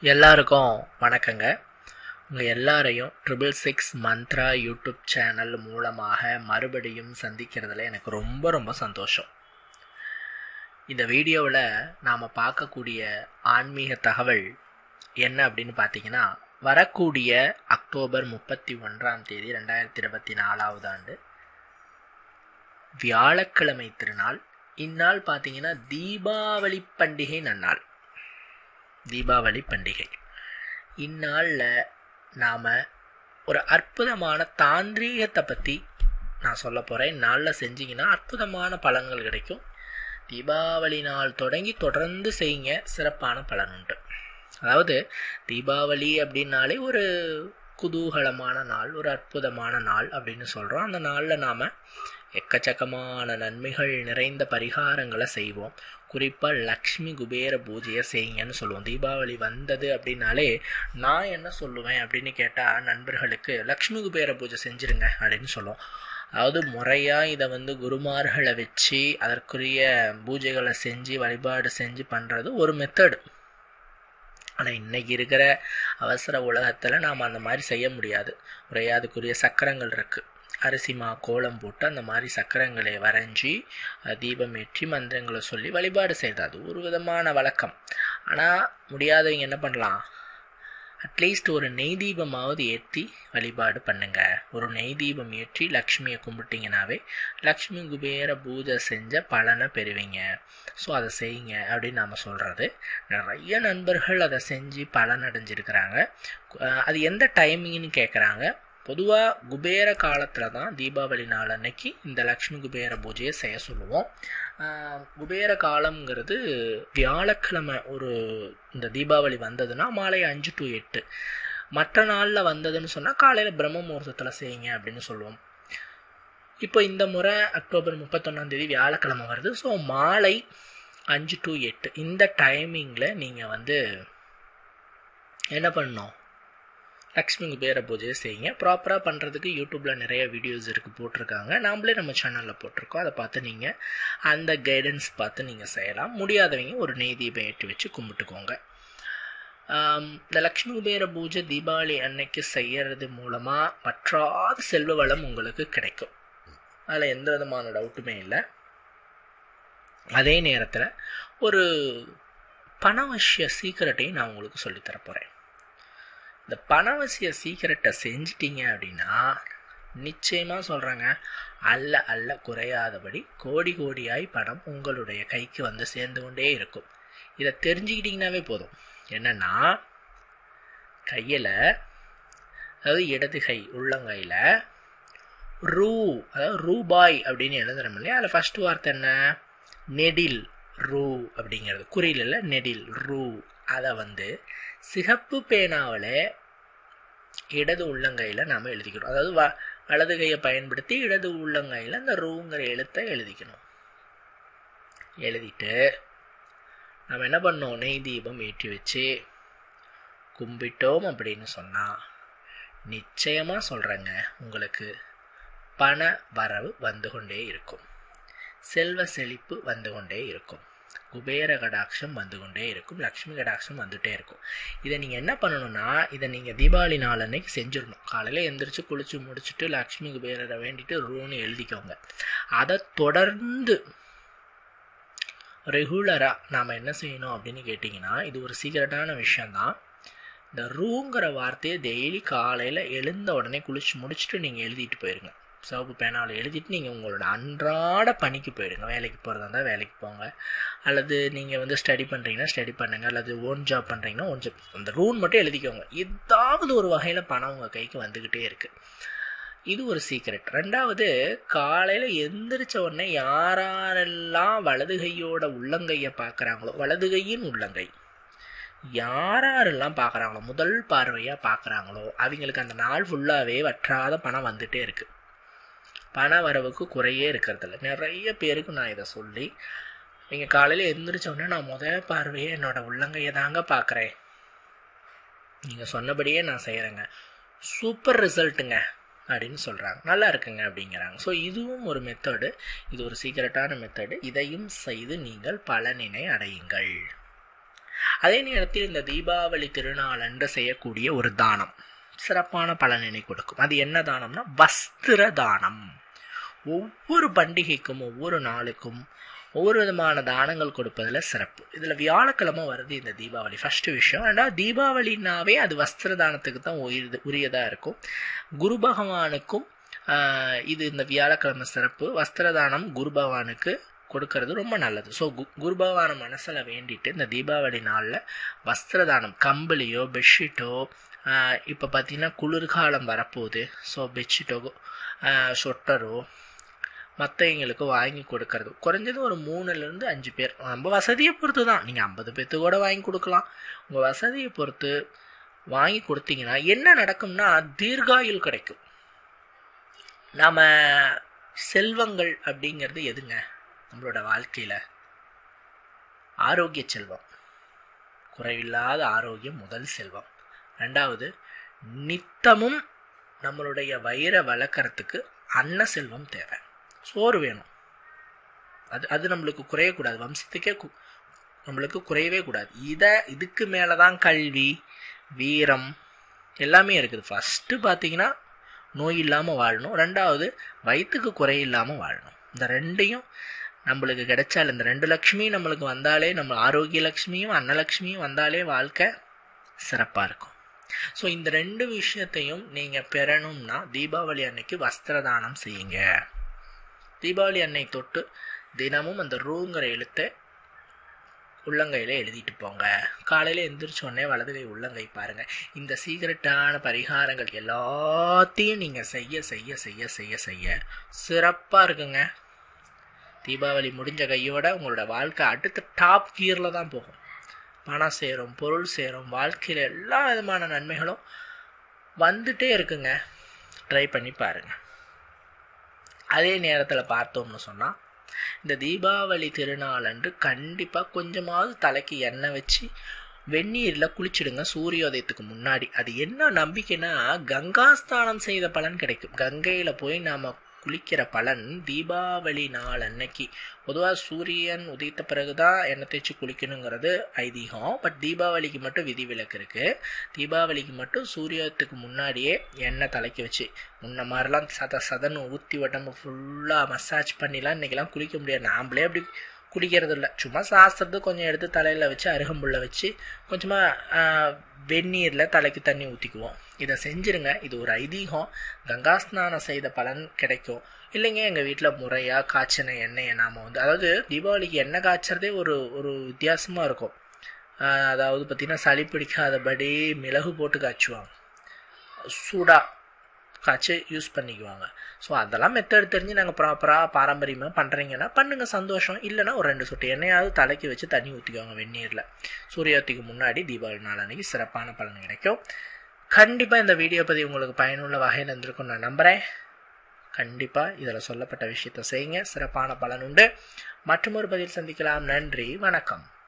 எல்லாருக்கும் வணக்கங்க உங்கள் எல்லாரையும் triple six Mantra YouTube channel மூலமாக மறுபடியும் சந்திக்கிறதுல எனக்கு ரொம்ப ரொம்ப சந்தோஷம் இந்த வீடியோவில் நாம் பார்க்கக்கூடிய ஆன்மீக தகவல் என்ன அப்படின்னு பார்த்தீங்கன்னா வரக்கூடிய அக்டோபர் முப்பத்தி ஒன்றாம் தேதி ரெண்டாயிரத்தி இருபத்தி நாலாவது ஆண்டு வியாழக்கிழமை திருநாள் இந்நாள் பார்த்தீங்கன்னா தீபாவளி பண்டிகை நன்னாள் தீபாவளி பண்டிகை இந்நாளில் நாம் ஒரு அற்புதமான தாந்திரீகத்தை பற்றி நான் சொல்ல போகிறேன் இந்நாளில் செஞ்சீங்கன்னா அற்புதமான பலன்கள் கிடைக்கும் தீபாவளி நாள் தொடங்கி தொடர்ந்து செய்யுங்க சிறப்பான பலன் உண்டு அதாவது தீபாவளி அப்படின்னாலே ஒரு குதூகலமான நாள் ஒரு அற்புதமான நாள் அப்படின்னு சொல்கிறோம் அந்த நாளில் நாம் எக்கச்சக்கமான நன்மைகள் நிறைந்த பரிகாரங்களை செய்வோம் குறிப்பாக லக்ஷ்மி குபேர பூஜையை செய்யுங்கன்னு சொல்லுவோம் தீபாவளி வந்தது அப்படின்னாலே நான் என்ன சொல்லுவேன் அப்படின்னு கேட்டால் நண்பர்களுக்கு லக்ஷ்மி குபேர பூஜை செஞ்சுருங்க அப்படின்னு சொல்லுவோம் அதாவது முறையாக இதை வந்து குருமார்களை வச்சு அதற்குரிய பூஜைகளை செஞ்சு வழிபாடு செஞ்சு பண்ணுறது ஒரு மெத்தடு ஆனால் இன்றைக்கி இருக்கிற அவசர உலகத்தில் நாம் அந்த மாதிரி செய்ய முடியாது முறையாக அதுக்குரிய சக்கரங்கள் இருக்குது அரிசிமா கோலம் போட்டு அந்த மாதிரி சக்கரங்களை வரைஞ்சி தீபம் ஏற்றி மந்திரங்களை சொல்லி வழிபாடு செய்கிறது அது ஒரு விதமான வழக்கம் ஆனால் முடியாதவங்க என்ன பண்ணலாம் அட்லீஸ்ட் ஒரு நெய் தீபமாவது ஏற்றி வழிபாடு பண்ணுங்க ஒரு நெய் தீபம் ஏற்றி லக்ஷ்மியை கும்பிட்டிங்கனாவே லக்ஷ்மி குபேர பூஜை செஞ்ச பலனை பெறுவீங்க ஸோ அதை செய்யுங்க அப்படின்னு நாம் சொல்கிறது நிறைய நண்பர்கள் அதை செஞ்சு பலன் அடைஞ்சிருக்கிறாங்க அது எந்த டைமிங்னு கேட்குறாங்க பொதுவாக குபேர காலத்தில் தான் தீபாவளி நாள் அன்னைக்கு இந்த லக்ஷ்மி குபேர பூஜையை செய்ய சொல்லுவோம் குபேர காலம்ங்கிறது வியாழக்கிழமை ஒரு இந்த தீபாவளி வந்ததுன்னா மாலை அஞ்சு டு எட்டு மற்ற நாளில் வந்ததுன்னு சொன்னால் காலையில் பிரம்ம முகூர்த்தத்தில் செய்யுங்க அப்படின்னு சொல்லுவோம் இப்போ இந்த முறை அக்டோபர் முப்பத்தொன்னாந்தேதி வியாழக்கிழமை வருது ஸோ மாலை அஞ்சு டு எட்டு இந்த டைமிங்கில் நீங்கள் வந்து என்ன பண்ணணும் லக்ஷ்மி குபேர பூஜையை செய்யுங்க ப்ராப்பராக பண்ணுறதுக்கு யூடியூப்பில் நிறைய வீடியோஸ் இருக்குது போட்டிருக்காங்க நாமளே நம்ம சேனலில் போட்டிருக்கோம் அதை பார்த்து நீங்கள் அந்த கைடன்ஸ் பார்த்து நீங்கள் செய்யலாம் முடியாதவங்க ஒரு நெய் தீபம் ஏற்றி வச்சு கும்பிட்டுக்கோங்க இந்த லக்ஷ்மி குபேர பூஜை தீபாவளி அன்னைக்கு செய்கிறது மூலமாக பற்றாத செல்வ வளம் உங்களுக்கு கிடைக்கும் அதில் எந்த விதமான டவுட்டுமே இல்லை அதே நேரத்தில் ஒரு பணவசிய சீக்கிரட்டையும் நான் உங்களுக்கு சொல்லித்தர போகிறேன் இந்த பணவசிய சீக்கிரட்டை செஞ்சிட்டிங்க அப்படின்னா நிச்சயமாக சொல்கிறாங்க அல்ல அல்ல குறையாதபடி கோடி கோடியாய் பணம் உங்களுடைய கைக்கு வந்து சேர்ந்து கொண்டே இருக்கும் இதை தெரிஞ்சுக்கிட்டிங்கனாவே போதும் என்னென்னா கையில் அதாவது இடது கை உள்ளங்கையில் ரூ அதாவது ரூபாய் அப்படின்னு எழுதுறோம் இல்லையா அதில் ஃபஸ்ட்டு வார்த்தை என்ன நெடில் ரூ அப்படிங்கிறது குறியில் நெடில் ரூ அதை வந்து சிகப்பு பேனாவில் இடது உள்ளங்கையில் நாம் எழுதிக்கணும் அதாவது வ வலது கையை பயன்படுத்தி இடது உள்ளங்கையில் அந்த ரூங்கிற எழுத்தை எழுதிக்கணும் எழுதிட்டு நம்ம என்ன பண்ணோம் நெய் தீபம் ஏற்றி வச்சு கும்பிட்டோம் அப்படின்னு சொன்னால் நிச்சயமாக சொல்கிறேங்க உங்களுக்கு பண வரவு வந்து கொண்டே இருக்கும் செல்வ செழிப்பு வந்து கொண்டே இருக்கும் குபேர கடாட்சம் வந்து கொண்டே இருக்கும் லக்ஷ்மி கடாட்சம் வந்துகிட்டே இருக்கும் இதை நீங்கள் என்ன பண்ணணும்னா இதை நீங்கள் தீபாவளி நாள் அன்னைக்கு செஞ்சிடணும் காலையில் எந்திரிச்சு குளிச்சு முடிச்சுட்டு லக்ஷ்மி குபேரரை வேண்டிட்டு ரூன்னு எழுதிக்கோங்க அதை தொடர்ந்து ரெகுலராக நாம் என்ன செய்யணும் அப்படின்னு கேட்டிங்கன்னா இது ஒரு சீக்கிரட்டான விஷயந்தான் இந்த ரூங்கிற வார்த்தையை டெய்லி காலையில் எழுந்த உடனே குளிச்சு முடிச்சுட்டு நீங்கள் எழுதிட்டு போயிருங்க சிவப்பு பேனாவில் எழுதிட்டு நீங்கள் உங்களோட அன்றாட பணிக்கு போயிடுங்க வேலைக்கு போகிறதா இருந்தால் வேலைக்கு போங்க அல்லது நீங்கள் வந்து ஸ்டடி பண்ணுறீங்கன்னா ஸ்டடி பண்ணுங்கள் அல்லது ஓன் ஜாப் பண்ணுறீங்கன்னா ஓன் ஜாப் அந்த ரூன் மட்டும் எழுதிக்கோங்க ஏதாவது ஒரு வகையில் பணம் உங்கள் கைக்கு வந்துக்கிட்டே இருக்குது இது ஒரு சீக்ரெட் ரெண்டாவது காலையில் எந்திரிச்ச உடனே யாரெல்லாம் வலது கையோட உள்ளங்கையை பார்க்குறாங்களோ வலது கையின் உள்ளங்கை யாரெல்லாம் பார்க்குறாங்களோ முதல் பார்வையாக பார்க்குறாங்களோ அவங்களுக்கு அந்த நாள் ஃபுல்லாகவே வற்றாத பணம் வந்துகிட்டே இருக்குது பண வரவுக்கு குறையே இருக்கிறதில்ல நிறைய பேருக்கு நான் இதை சொல்லி நீங்கள் காலையில் எழுந்திரிச்சோடனே நான் முதல் பார்வையை என்னோடய உள்ளங்கையை தாங்க பார்க்குறேன் நீங்கள் சொன்னபடியே நான் செய்கிறேங்க சூப்பர் ரிசல்ட்டுங்க அப்படின்னு சொல்கிறாங்க நல்லா இருக்குங்க அப்படிங்கிறாங்க ஸோ இதுவும் ஒரு மெத்தடு இது ஒரு சீக்கிரட்டான மெத்தடு இதையும் செய்து நீங்கள் பலனினை அடையுங்கள் அதே நேரத்தில் இந்த தீபாவளி திருநாள் அன்று செய்யக்கூடிய ஒரு தானம் சிறப்பான பலனினை கொடுக்கும் அது என்ன தானம்னா வஸ்திர தானம் ஒவ்வொரு பண்டிகைக்கும் ஒவ்வொரு நாளுக்கும் ஒவ்வொரு விதமான தானங்கள் கொடுப்பதில் சிறப்பு இதில் வியாழக்கிழமை வருது இந்த தீபாவளி ஃபஸ்ட்டு விஷயம் ரெண்டாவது தீபாவளினாவே அது வஸ்திர தானத்துக்கு தான் உரியது உரியதாக இருக்கும் குரு பகவானுக்கும் இது இந்த வியாழக்கிழமை சிறப்பு வஸ்திர தானம் குரு பகவானுக்கு கொடுக்கறது ரொம்ப நல்லது ஸோ கு குரு பகவானை மனசில் வேண்டிட்டு இந்த தீபாவளி நாளில் வஸ்திர தானம் கம்பளியோ பெட்ஷீட்டோ இப்போ பார்த்தீங்கன்னா குளிர்காலம் வரப்போகுது ஸோ பெட்ஷீட்டோ சொட்டரோ மற்றவங்களுக்கு வாங்கி கொடுக்கறது குறைஞ்சது ஒரு மூணுலேருந்து அஞ்சு பேர் நம்ம வசதியை பொறுத்து தான் நீங்கள் ஐம்பது பேர்த்து கூட வாங்கி கொடுக்கலாம் உங்கள் வசதியை பொறுத்து வாங்கி கொடுத்தீங்கன்னா என்ன நடக்கும்னா தீர்காயுள் கிடைக்கும் நாம் செல்வங்கள் அப்படிங்கிறது எதுங்க நம்மளோட வாழ்க்கையில் ஆரோக்கிய செல்வம் குறைவில்லாத ஆரோக்கியம் முதல் செல்வம் ரெண்டாவது நித்தமும் நம்மளுடைய வயிறை வளர்க்குறதுக்கு அன்ன செல்வம் தேவை சோறு வேணும் அது அது நம்மளுக்கு குறையக்கூடாது வம்சத்துக்கே நம்மளுக்கு குறையவே கூடாது இதை இதுக்கு மேலே தான் கல்வி வீரம் எல்லாமே இருக்குது ஃபஸ்ட்டு பார்த்தீங்கன்னா நோய் இல்லாமல் வாழணும் ரெண்டாவது வயிற்றுக்கு குறை இல்லாமல் வாழணும் இந்த ரெண்டையும் நம்மளுக்கு கிடைச்சால் இந்த ரெண்டு லக்ஷ்மியும் நம்மளுக்கு வந்தாலே நம்ம ஆரோக்கிய லக்ஷ்மியும் அன்னலக்ஷ்மியும் வந்தாலே வாழ்க்கை சிறப்பாக இருக்கும் ஸோ இந்த ரெண்டு விஷயத்தையும் நீங்கள் பெறணும்னா தீபாவளி அன்னைக்கு வஸ்திர தானம் செய்யுங்க தீபாவளி அன்னை தொட்டு தினமும் அந்த ரூங்கிற எழுத்தை உள்ளங்கையில் எழுதிட்டு போங்க காலையில் எந்திரிச்சோடனே வலது கை உள்ளங்கை பாருங்கள் இந்த சீக்கிரட்டான பரிகாரங்கள் எல்லாத்தையும் நீங்கள் செய்ய செய்ய செய்ய செய்ய செய்ய சிறப்பாக இருக்குங்க தீபாவளி முடிஞ்ச கையோட உங்களோட வாழ்க்கை அடுத்த டாப் கியரில் தான் போகும் பணம் சேரும் பொருள் சேரும் வாழ்க்கையில் எல்லா விதமான நன்மைகளும் வந்துட்டே இருக்குங்க ட்ரை பண்ணி பாருங்கள் அதே நேரத்தில் பார்த்தோம்னு சொன்னால் இந்த தீபாவளி திருநாள் அன்று கண்டிப்பாக கொஞ்சமாவது தலைக்கு எண்ணெய் வச்சு வெந்நீரில் குளிச்சிடுங்க சூரியோதயத்துக்கு முன்னாடி அது என்ன நம்பிக்கைன்னா கங்கா ஸ்நானம் செய்த பலன் கிடைக்கும் கங்கையில் போய் நாம் குளிக்கிற பலன் தீபாவளி நாள் அன்னைக்கு பொதுவாக சூரியன் உதித்த பிறகு தான் எண்ணெய் தேய்ச்சி குளிக்கணுங்கிறது ஐதீகம் பட் தீபாவளிக்கு மட்டும் விதிவிலக்கு இருக்குது தீபாவளிக்கு மட்டும் சூரியத்துக்கு முன்னாடியே எண்ணெய் தலைக்கு வச்சு முன்ன மாதிரிலாம் சத சதன்னு ஊற்றி உடம்பு ஃபுல்லாக மசாஜ் பண்ணிலாம் இன்றைக்கெல்லாம் குளிக்க முடியாது நாம்ளே அப்படி குடிக்கிறது இல்லை சும்மா சாஸ்திரத்து கொஞ்சம் எடுத்து தலையில் வச்சு அருகம்புல்ல வச்சு கொஞ்சமாக வெந்நீரில் தலைக்கு தண்ணி ஊற்றிக்குவோம் இதை செஞ்சுருங்க இது ஒரு ஐதீகம் கங்கா ஸ்நானம் செய்த பலன் கிடைக்கும் இல்லைங்க எங்கள் வீட்டில் முறையாக காய்ச்சின எண்ணெயை நாம் வந்து அதாவது தீபாவளிக்கு எண்ணெய் காய்ச்சறதே ஒரு ஒரு வித்தியாசமாக இருக்கும் அதாவது பார்த்திங்கன்னா சளி பிடிக்காதபடி மிளகு போட்டு காய்ச்சுவாங்க சூடாக காய்ச்சி யூஸ் பண்ணிக்குவாங்க ஸோ அதெல்லாம் மெத்தட் தெரிஞ்சு நாங்கள் ப்ராப்பராக பாரம்பரியமாக பண்ணுறீங்கன்னா பண்ணுங்கள் சந்தோஷம் இல்லைனா ஒரு ரெண்டு சொட்டு எண்ணெயாவது தலைக்கு வச்சு தண்ணி ஊற்றிக்குவாங்க வெந்நீரில் சூரியத்துக்கு முன்னாடி தீபாவளி நாள் அன்றைக்கி சிறப்பான பலன் கிடைக்கும் கண்டிப்பாக இந்த வீடியோ பற்றி உங்களுக்கு பயனுள்ள வகையில் இருந்திருக்கும் நான் நம்புகிறேன் கண்டிப்பாக இதில் சொல்லப்பட்ட விஷயத்தை செய்யுங்க சிறப்பான பலன் உண்டு மற்றொரு பதில் சந்திக்கலாம் நன்றி வணக்கம்